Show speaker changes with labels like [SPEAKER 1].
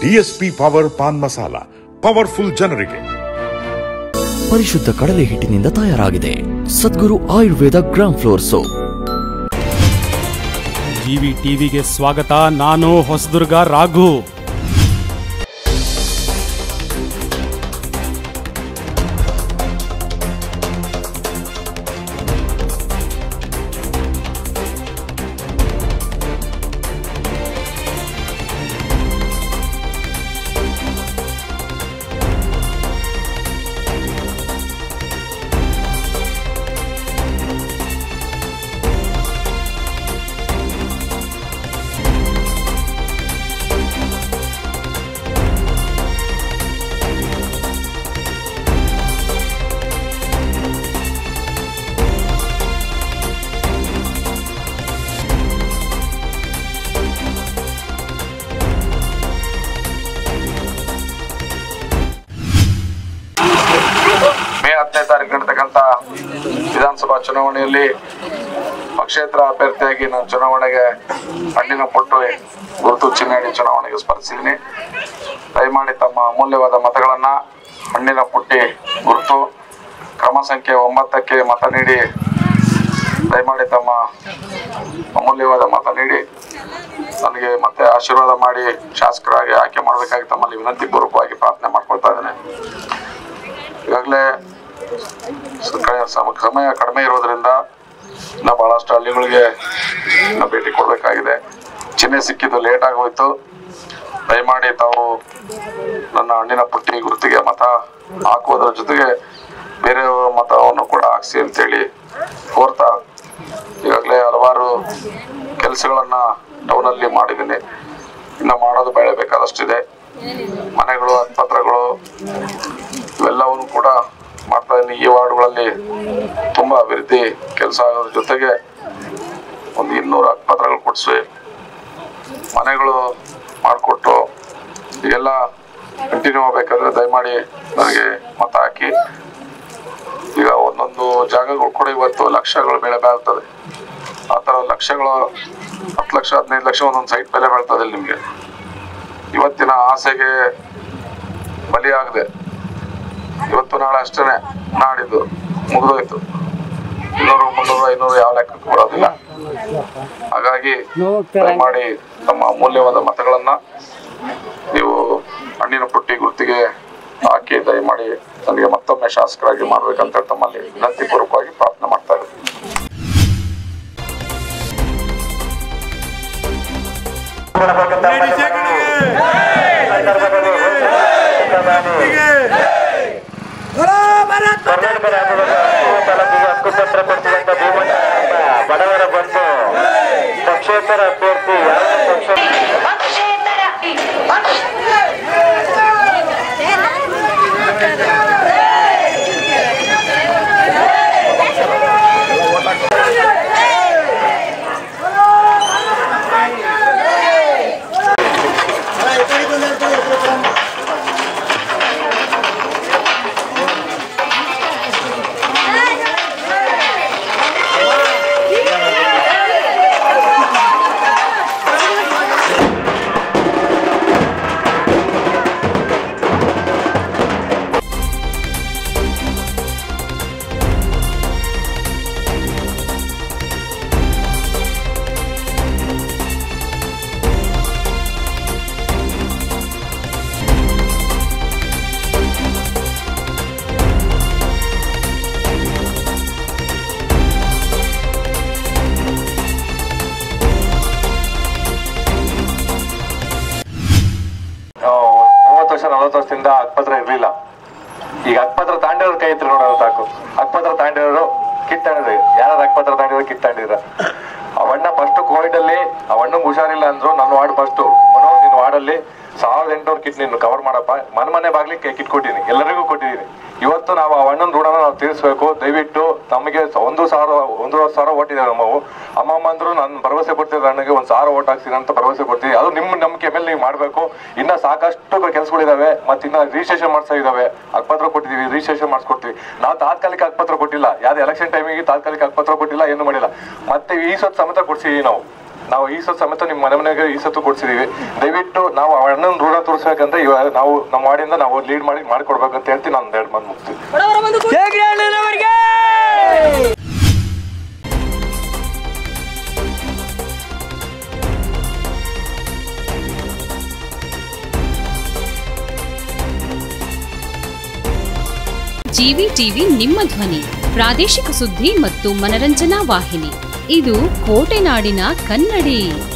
[SPEAKER 1] DSP power pan masala powerful ಜನರಿಗೆ
[SPEAKER 2] ಪರಿಶುದ್ಧ ಕಡಲೆ ಹಿಟ್ಟಿನಿಂದ ತಯಾರಾಗಿದೆ Sadguru Ayurveda gram flour soap
[SPEAKER 3] GV ಟಿವಿಗೆ ಸ್ವಾಗತ ನಾನು ಹೊಸದುರ್ಗ ರಾಘು
[SPEAKER 4] ಮೇ ಹತ್ತನೇ ತಾರೀಕು ನಡೀತಕ್ಕಂತ ವಿಧಾನಸಭಾ ಚುನಾವಣೆಯಲ್ಲಿ ಪಕ್ಷೇತರ ಅಭ್ಯರ್ಥಿಯಾಗಿ ನಾನು ಚುನಾವಣೆಗೆ ಹಣ್ಣಿನ ಪುಟ್ಟು ಗುರುತು ಚಿಹ್ನೆಯಡಿ ಚುನಾವಣೆಗೆ ಸ್ಪರ್ಧಿಸಿದ್ದೀನಿ ದಯಮಾಡಿ ತಮ್ಮ ಅಮೂಲ್ಯವಾದ ಮತಗಳನ್ನ ಹಣ್ಣಿನ ಪುಟ್ಟಿ ಗುರುತು ಕ್ರಮ ಸಂಖ್ಯೆ ಒಂಬತ್ತಕ್ಕೆ ಮತ ನೀಡಿ ದಯಮಾಡಿ ತಮ್ಮ ಅಮೂಲ್ಯವಾದ ಮತ ನೀಡಿ ನನಗೆ ಮತ್ತೆ ಆಶೀರ್ವಾದ ಮಾಡಿ ಶಾಸಕರಾಗಿ ಆಯ್ಕೆ ಮಾಡಬೇಕಾಗಿ ತಮ್ಮಲ್ಲಿ ವಿನಂತಿ ಪೂರ್ವಕವಾಗಿ ಪ್ರಾರ್ಥನೆ ಮಾಡ್ಕೊಳ್ತಾ ಇದ್ದೇನೆ ಈಗಾಗಲೇ ಸಮಯ ಕಡಿಮೆ ಇರೋದ್ರಿಂದ ಇನ್ನ ಬಹಳಷ್ಟು ಹಳ್ಳಿಗಳಿಗೆ ಇನ್ನ ಭೇಟಿ ಕೊಡಬೇಕಾಗಿದೆ ಚಿಹ್ನೆ ಸಿಕ್ಕಿದ್ದು ಲೇಟ್ ಆಗೋಯ್ತು ದಯಮಾಡಿ ತಾವು ನನ್ನ ಹಣ್ಣಿನ ಪುಟ್ಟಿ ಗುರುತಿಗೆ ಮತ ಹಾಕುವುದರ ಜೊತೆಗೆ ಬೇರೆ ಮತವನ್ನು ಕೂಡ ಹಾಕ್ಸಿ ಅಂತೇಳಿ ಕೋರ್ತಾ ಈಗಾಗಲೇ ಹಲವಾರು ಕೆಲಸಗಳನ್ನ ಟೌನ್ ಅಲ್ಲಿ ಮಾಡಿದ್ದೀನಿ ಇನ್ನು ಮಾಡೋದು ಬೆಳೆಬೇಕಾದಷ್ಟಿದೆ ಮನೆಗಳು ಆಸ್ಪತ್ರೆಗಳು ಇವೆಲ್ಲವನ್ನು ಕೂಡ ಮಾಡ್ತಾ ಇದ್ದೀನಿ ಈ ವಾರ್ಡ್ಗಳಲ್ಲಿ ತುಂಬಾ ಅಭಿವೃದ್ಧಿ ಕೆಲಸ ಆಗೋದ್ರ ಜೊತೆಗೆ ಒಂದು ಇನ್ನೂರು ಆಸ್ಪತ್ರೆಗಳು ಕೊಡಿಸಿ ಮನೆಗಳು ಮಾಡಿಕೊಟ್ಟು ಈಗೆಲ್ಲ ಕಂಟಿನ್ಯೂ ಆಗ್ಬೇಕಾದ್ರೆ ದಯಮಾಡಿ ನನಗೆ ಮತ ಹಾಕಿ ಈಗ ಒಂದೊಂದು ಜಾಗಗಳು ಕೂಡ ಇವತ್ತು ಲಕ್ಷಗಳು ಬೆಳೆ ಬಾಳ್ತದೆ ಆ ಥರ ಲಕ್ಷಗಳು ಹತ್ತು ಲಕ್ಷ ಹದಿನೈದು ಲಕ್ಷ ಒಂದೊಂದು ಸೈಟ್ ಬೆಲೆ ಬಾಳ್ತದೆ ಇಲ್ಲಿ ನಿಮಗೆ ಇವತ್ತಿನ ಆಸೆಗೆ ಬಲಿಯಾಗದೆ ಇವತ್ತು ನಾಳೆ ಅಷ್ಟೇನೆ ನಾಡಿದ್ದು ಮುಗಿದೋಯ್ತು ಇನ್ನೂರು ಮುನ್ನೂರು ಐನೂರು ಯಾವ ಲೆಕ್ಕಕ್ಕೂ ಬರೋದಿಲ್ಲ ಹಾಗಾಗಿ ದಯಮಾಡಿ ತಮ್ಮ ಅಮೂಲ್ಯವಾದ ಮತಗಳನ್ನ ನೀವು ಹಣ್ಣಿನ ಪುಟ್ಟಿ ಗುರುತಿಗೆ ಹಾಕಿ ದಯಮಾಡಿ ನನಗೆ ಮತ್ತೊಮ್ಮೆ ಶಾಸಕರಾಗಿ ಮಾಡ್ಬೇಕಂತ ತಮ್ಮಲ್ಲಿ ವಿನಂತಿ ಪೂರ್ವಕವಾಗಿ ಪ್ರಾರ್ಥನೆ ಮಾಡ್ತಾ ಇದ್ದೀನಿ
[SPEAKER 5] ಬಡವರ ಬಂದು ಪಕ್ಷೇತರ ಅಭ್ಯರ್ಥಿ ಯಾವ ಪಕ್ಷ ಮೂವತ್ತು ವರ್ಷ ನಲವತ್ತು ವರ್ಷದಿಂದ ಅಕ್ಪತ್ರ ಇರ್ಲಿಲ್ಲ ಈಗ ಅಕ್ಪತ್ರ ತಾಂಡಿರೋರು ಕೈ ಎತ್ತಿ ನೋಡೋದು ಸಾಕು ಅಕ್ಪತ್ರ ತಾಂಡಿರೋರು ಕಿತ್ತಾಡಿದ್ರು ಯಾರು ಅಕ್ಪತ್ರ ತಾಂಡಿರೋರು ಕಿತ್ತಾಡಿದ್ರ ಅವಣ್ಣ ಫಸ್ಟ್ ಕೋವಿಡ್ ಅಲ್ಲಿ ಅವಣ್ಣಂಗ್ ಹುಷಾರಿಲ್ಲ ಅಂದ್ರು ನನ್ನ ವಾರ್ಡ್ ಫಸ್ಟ್ ಮನೋ ನಿನ್ ವಾರ್ಡಲ್ಲಿ ಸಾವಿರದ ಎಂಟುನೂರು ಕಿಟ್ ನೀನು ಕವರ್ ಮಾಡಪ್ಪ ಮನೆ ಮನೆ ಬಾಗ್ಲಿ ಕಿಟ್ ಕೊಟ್ಟಿದ್ದೀನಿ ಎಲ್ಲರಿಗೂ ಕೊಟ್ಟಿದ್ದೀನಿ ಇವತ್ತು ನಾವು ಆ ಅಣ್ಣನ ಋಣನ ನಾವು ತೀರಿಸ್ಬೇಕು ದಯವಿಟ್ಟು ನಮಗೆ ಒಂದು ಸಾವಿರ ಒಂದೂವರೆ ಸಾವಿರ ಓಟಿದೆ ನಮ್ಮವು ಅಮ್ಮಮ್ಮ ಅಂದ್ರು ನಾನು ಭರವಸೆ ಕೊಡ್ತಿದ್ದೆ ನನಗೆ ಒಂದು ಸಾವಿರ ಓಟ್ ಹಾಕ್ತೀನಿ ಅಂತ ಭರವಸೆ ಕೊಡ್ತೀವಿ ಅದು ನಿಮ್ಮ ನಂಬಿಕೆ ಮೇಲೆ ನೀವು ಮಾಡಬೇಕು ಇನ್ನ ಸಾಕಷ್ಟು ಕೆಲಸಗಳಿದಾವೆ ಮತ್ತೆ ಇನ್ನ ರಿಜಿಸ್ಟ್ರೇಷನ್ ಮಾಡ್ಸೋ ಇದಾವೆ ಅಕ್ಪತ್ರ ಕೊಟ್ಟಿದೀವಿ ರಿಜಿಸ್ಟ್ರೇಷನ್ ಮಾಡಿಸ್ಕೊಡ್ತೀವಿ ನಾವು ತಾತ್ಕಾಲಿಕ ಅಕ್ಪತ್ರ ಕೊಟ್ಟಿಲ್ಲ ಯಾವ್ದು ಎಲೆಕ್ಷನ್ ಟೈಮಿಗೆ ತಾತ್ಕಾಲಿಕ ಅಕ್ಪತ್ರ ಕೊಟ್ಟಿಲ್ಲ ಏನು ಮಾಡಿಲ್ಲ ಮತ್ತೆ ಈ ಸತ್ ಸಮೇತ ಕೊಡ್ಸಿದೀವಿ ನಾವು ನಾವು ಈ ಸತ್ತು ಸಮೇತ ನಿಮ್ಮ ಮನೆ ಮನೆಗೆ ಈ ಸತ್ತು ಕೊಡ್ಸಿದೀವಿ ದಯವಿಟ್ಟು ನಾವು ಆ ಅಣ್ಣನ ಋಣ ತೋರಿಸ್ಬೇಕಂದ್ರೆ ಇವಾಗ ನಾವು ನಮ್ಮ ವಾರ್ಡಿಂದ ನಾವು ಲೀಡ್ ಮಾಡಿ ಮಾಡ್ಕೊಡ್ಬೇಕಂತ ಹೇಳ್ತೀನಿ ನಾನು ಎರಡು ಮಂದಿ ಮುಗ್ತೀವಿ
[SPEAKER 6] ಜಿವಿ ಟಿವಿ ನಿಮ್ಮ ಧ್ವನಿ ಪ್ರಾದೇಶಿಕ ಸುದ್ದಿ ಮತ್ತು ಮನರಂಜನಾ ವಾಹಿನಿ ಇದು ಕೋಟೆನಾಡಿನ ಕನ್ನಡಿ